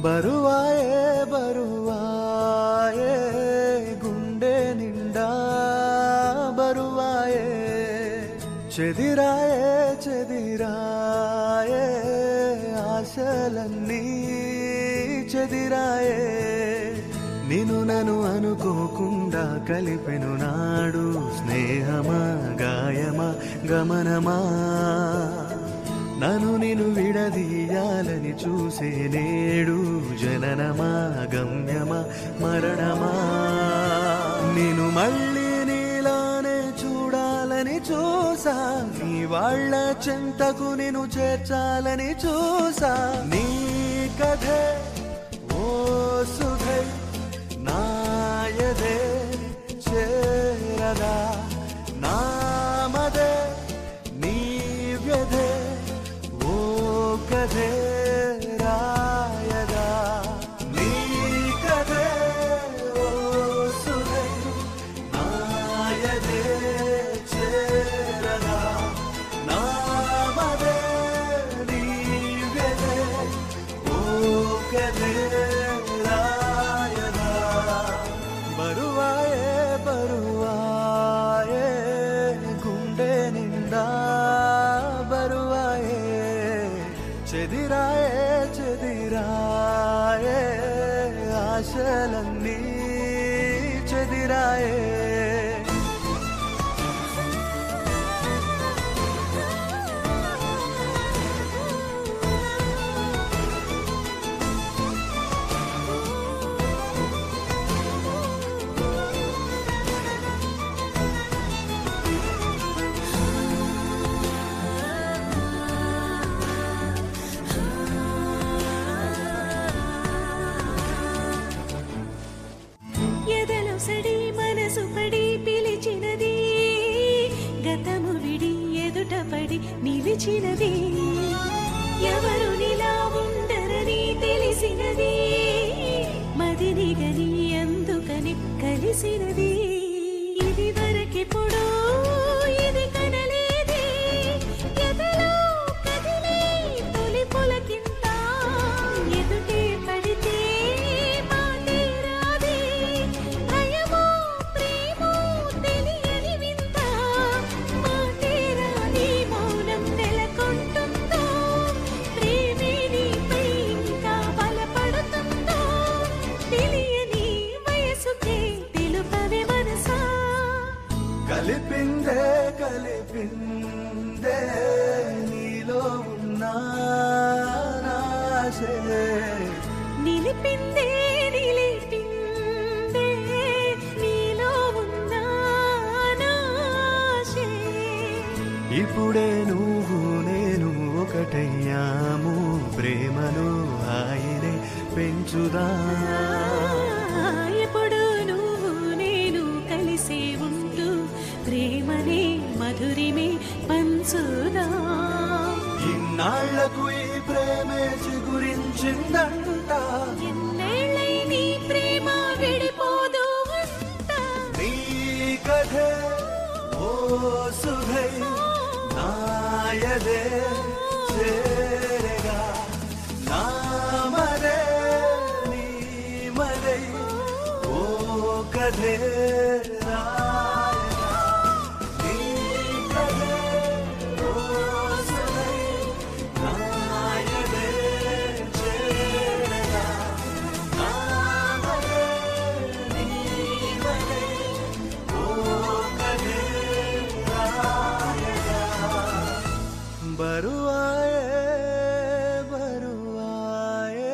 బరువాయే బరువాయే గుండె నిండా బరువాయే చెదిరాయే చెదిరాయే ఆశలన్నీ చెదిరాయే నిన్ను నన్ను అనుకోకుండా కలిపెను నాడు స్నేహమా గాయమా గమనమా నన్ను నేను విడదీయాలని చూసే నేడు జననమా గమ్యమా మరణమా నేను మళ్ళీ నీలానే చూడాలని చూసా నీ వాళ్ళ చెంతకు నేను చేర్చాలని చూసా నీ కథే ఓ సుధై నాయదే చేరదా నామదే నీ వ్యధే ఓ కథే రాయదా నీ కథే ఓ సుధై నాయదే చేరదా నామదే నీ వ్యధే ఓ కథే రాయదా బరువాయే బరువాయే గుండె నిండా బరువాయే చెదిరాయే చెదిరాయే ఆశలన్నీ చెదిరాయే ఎదలో సడి మనసు పడి పిలిచినది గతము విడి ఎదుట పడి నిలిచినది ఎవరు నిలా ఉండరని తెలిసినది మదిని గని అందుకని కలిసినది ఇది వరకెప్పుడు ఇది కనలేదే ఎదలో కదిలే తొలి పులకింత ఎదుటే పడితే మాటే రాదే భయమో ప్రేమో తెలియని వింత మాటే రాని మౌనం నెలకొంటుందో ప్రేమే నీపై ఇంకా బలపడుతుందో తెలియని వయసుకే తెలుపవే మనసా కలిపిందే కలిపిందే నీలో ఉన్న నాశే నిలిపిందే నిలిపిందే నీలో ఉన్న నాశే ఇప్పుడే నువ్వు నేను ఒకటయ్యాము ప్రేమను ఆయనే పెంచుదా ఎప్పుడు నువ్వు నేను కలిసే ఉంటూ ప్రేమనే మధురిమే పంచుదా ఇన్నాళ్లకు ఈ ప్రేమే చిగురించిందంట ఎన్నేళ్ళై నీ ప్రేమ విడిపోదు అంట నీ కథే ఓ సుధై నాయదే చేరగా నామదే నీ మదై ఓ కథే రాయగా నీ కథే ఓ సుధై నాయదే చేరగా నామదే నీ మదై ఓ కథే రాయగా బరువాయే బరువాయే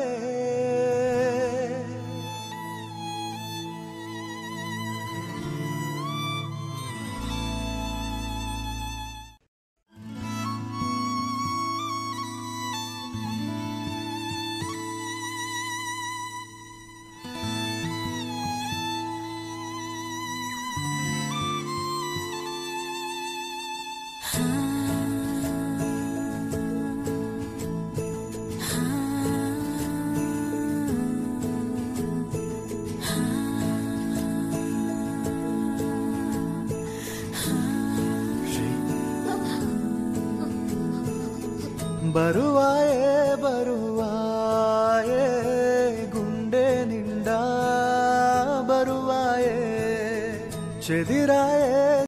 బరువాయే బరువాయే చెదిరాయే